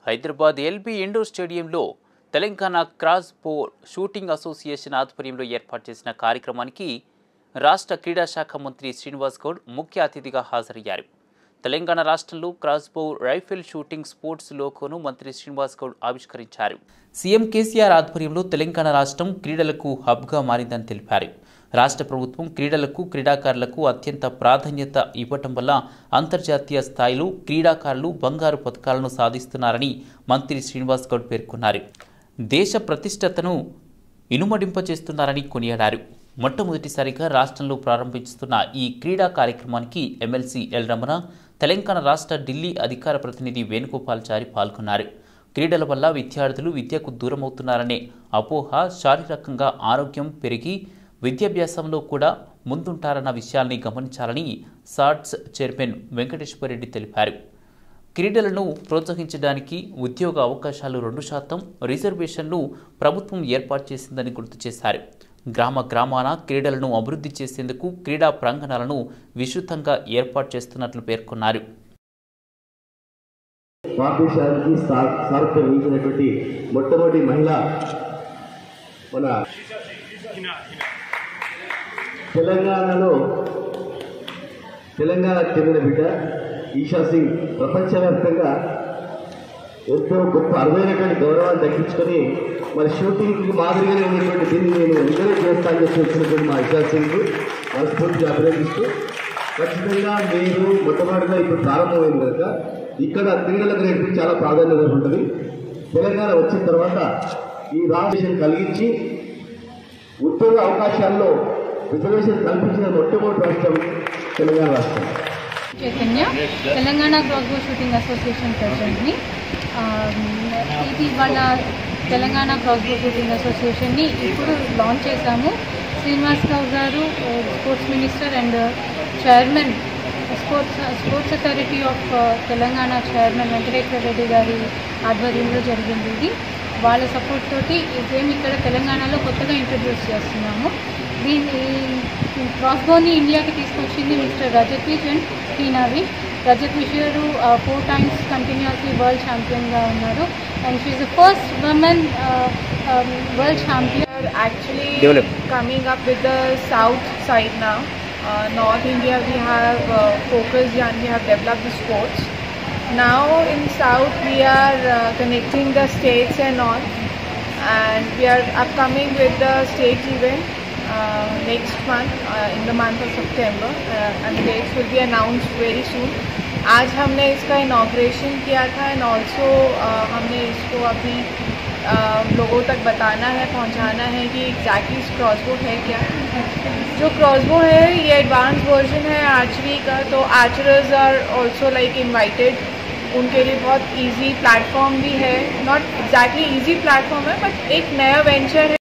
Hyderabad LB indoor స్టేడియంలో Telangana crossbow shooting association ఆధ్వర్యంలో ఏర్పాటు చేసిన కార్యక్రమానికి రాష్ట్ర క్రీడా శాఖ మంత్రి శ్రీనివాస్ గౌడ్ ముఖ్య అతిథిగా హాజరయ్యారు తెలంగాణ రాష్ట్రంలో క్రాస్ బో రైఫిల్ షూటింగ్ స్పోర్ట్స్ లోగోను మంత్రి శ్రీనివాస్ గౌడ్ ఆవిష్కరించారు సీఎం కేసీఆర్ ఆధ్వర్యంలో తెలంగాణ రాష్ట్రం క్రీడలకు హబ్గా మారిందని తెలిపారు రాష్ట్ర ప్రభుత్వం క్రీడలకు క్రీడాకారులకు అత్యంత ప్రాధాన్యత ఇవ్వటం వల్ల అంతర్జాతీయ స్థాయిలో క్రీడాకారులు బంగారు పథకాలను సాధిస్తున్నారని మంత్రి శ్రీనివాస్ గౌడ్ పేర్కొన్నారు దేశ ప్రతిష్టతను ఇనుమడింపచేస్తున్నారని కొనియాడారు మొట్టమొదటిసారిగా రాష్ట్రంలో ప్రారంభిస్తున్న ఈ క్రీడా కార్యక్రమానికి ఎమ్మెల్సీ ఎల్ రమణ తెలంగాణ రాష్ట్ర ఢిల్లీ అధికార ప్రతినిధి వేణుగోపాల్చారి పాల్గొన్నారు క్రీడల వల్ల విద్యార్థులు విద్యకు దూరమవుతున్నారనే అపోహ శారీరకంగా ఆరోగ్యం పెరిగి విద్యాభ్యాసంలో కూడా ముందుంటారన్న విషయాల్ని గమనించాలని సాట్స్ చైర్మన్ వెంకటేశ్వరరెడ్డి తెలిపారు క్రీడలను ప్రోత్సహించడానికి ఉద్యోగ అవకాశాలు రెండు శాతం రిజర్వేషన్లు ప్రభుత్వం ఏర్పాటు చేసిందని గుర్తు చేశారు గ్రామ గ్రామాన క్రీడలను అభివృద్ధి చేసేందుకు క్రీడా ప్రాంగణాలను విస్తృతంగా ఏర్పాటు చేస్తున్నట్లు పేర్కొన్నారు భారతదేశానికి సార్ సారథ్యం వహించినటువంటి మొట్టమొదటి మహిళ మన తెలంగాణలో తెలంగాణకు చెందిన బిడ్డ ఈషా సింగ్ ప్రపంచవ్యాప్తంగా ఎంతో గొప్ప అరుదైనటువంటి గౌరవాన్ని దక్కించుకొని మరి షూటింగ్కి మాదిరిగానే ఉన్నటువంటి దీన్ని నేను ఎంకరేజ్ చేస్తానని చెప్పి వచ్చినటువంటి మా ఈషా సింగ్ మనస్ఫూర్తిగా అభినందిస్తూ ఖచ్చితంగా మీరు మొట్టమొదటిగా ఇప్పుడు ప్రారంభమైంది కనుక ఇక్కడ క్రీడలకు నేర్పి చాలా ప్రాధాన్యత ఉంటుంది తెలంగాణ వచ్చిన తర్వాత ఈ రాజేషన్ కలిగించి ఉద్యోగ అవకాశాల్లో రిజర్వేషన్ కల్పించిన మొట్టమొదటి రాష్ట్రం తెలంగాణ రాష్ట్రం చైతన్య తెలంగాణ క్రాస్బో షూటింగ్ అసోసియేషన్ ప్రెసిడెంట్ని ఆ, ఇది వాళ్ళ తెలంగాణ క్రాస్బో షూటింగ్ అసోసియేషన్ని ఇప్పుడు లాంచ్ చేశాము Srinivas Rao garu sports minister and chairman sports sports authority of Telangana chairman Venkateswara Reddy గారి ఆధ్వర్యంలో జరిగింది ఇది వాళ్ళ సపోర్ట్ తోటి ఇదేమి ఇక్కడ తెలంగాణలో కొత్తగా ఇంట్రడ్యూస్ చేస్తున్నాము దీన్ని క్రాస్బోని ఇండియాకి తీసుకొచ్చింది మిస్టర్ రజత్ విజ్ అండ్ టీనావి Rajat Vij garu four times continuously world ఛాంపియన్గా ఉన్నారు and she the first women world champion are actually coming up with the south side now. Uh, North India we have uh, focused and we have developed the sports. Now in south we are uh, connecting the states and all, and we are upcoming with the state event uh, next month uh, in the month of September, uh, and the dates will be announced very soon. आज हमने इसका inauguration किया था and also हमने इसको अभी अ, लोगों तक बताना है पहुंचाना है कि एग्जैक्टली क्रॉसबो है क्या जो क्रॉसबो है ये एडवांस वर्जन है आर्चरी का तो archers are also like invited उनके लिए बहुत इजी प्लेटफॉर्म भी है नॉट एग्जैक्टली इजी प्लेटफॉर्म है बट एक नया वेंचर है